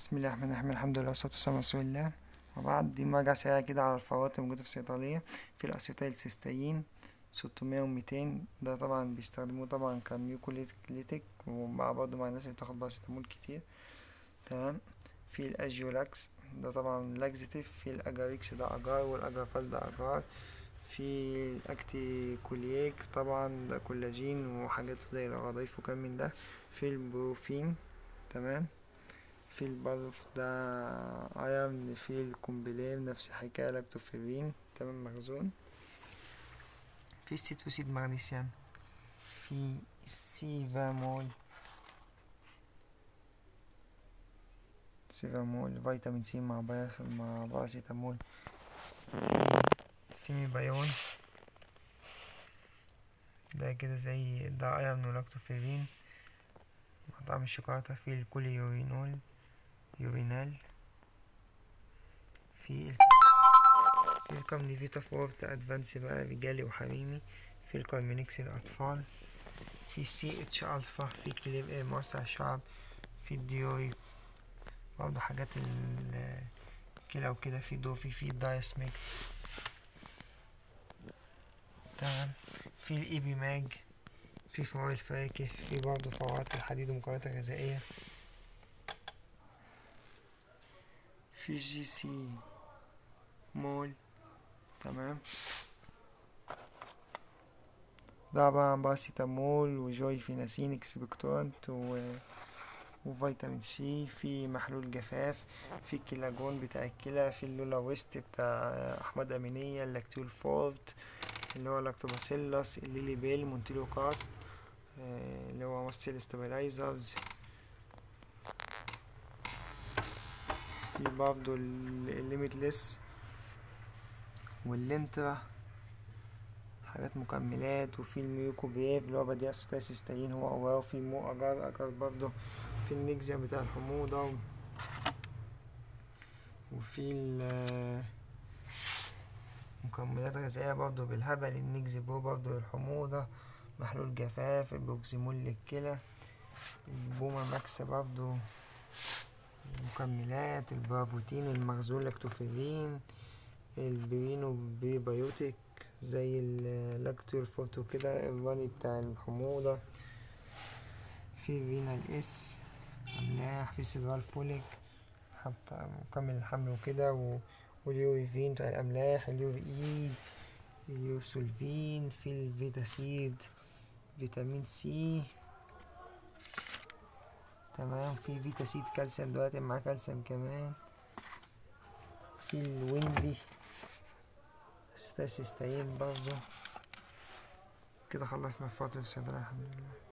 بسم الله الرحمن الرحيم الحمد لله والصلاة والسلام على رسول الله وبعد دي مراجعة سريعة كده على الفواتح الموجودة في الصيدلية في الأسيتايل سيستين ستمية وميتين ده طبعا بيستخدموه طبعا كميوكوليتيك ومع برضه مع الناس اللي بتاخد باراسيتامول كتير تمام في الأجيولاكس ده طبعا لاكزيتيف في الأجاريكس ده أجار والأجرافال ده أجار في الأكتي كولييك طبعا ده كولاجين وحاجات زي الغضاريف وكم من ده في البروفين تمام في البلف ده ايرن في الكومبلين نفس الحكاية لاكتوفيرين تمام مخزون في السيتوسيد مغنيسيوم في السيفامول سيفامول فيتامين سي مع بايس مع باراسيتامول سيمي بايون ده كده زي ده ايرن ولاكتوفيرين مع طعم الشوكولاتة في الكوليورينول يورينال في ال في الكامنيفيتا فورت ادفانس بقى رجالي وحريمي في الكارمينكس الأطفال في سي اتش ألفا في كليب ايه موسع الشعب في الديوري برضه حاجات الكلى وكده في دوفي في الدايسميك تمام في الايبي ماج في فوائد الفواكه في برضه فوائد الحديد ومكونات غذائية في جي سي مول تمام ده عبارة عن باراسيتامول وجوي فيناسين اكسبكتورنت و... وفيتامين سي في محلول جفاف في كيلاجون بتاع الكلى في اللولا ويست بتاع احمد امينية اللاكتول فورت اللي هو لاكتوباسيلس الليلي بيل مونتيلو كاست اللي هو ممثل ستابلايزرز في برضه الليميتلس واللينترا حاجات مكملات وفي الميوكو بيف اللي هو بديع ستاسيستين هو هو وفي مو اجار اجار برضه في النيكزيا بتاع الحموضة وفي مكملات غذائية برضه بالهبل النيكزي برو برضه للحموضة محلول جفاف البوكسيمول للكلى البوما ماكس برضه المكملات البرافوتين المخزون لاكتوفيرين البرينو بيبيوتيك زي اللاكتول فورت وكده الراني بتاع الحموضة في فينال اس أملاح في سيدرال فوليك مكمل الحمل وكده واليوريفين بتاع الأملاح اليوري إي اليوسولفين في الفيتاسيد فيتامين سي تمام في فيتاسيد كالسيوم دلوقتي مع كالسيوم كمان في الويندي ستاسيستين برضه كده خلصنا الفاتورة الصيدلية الحمد لله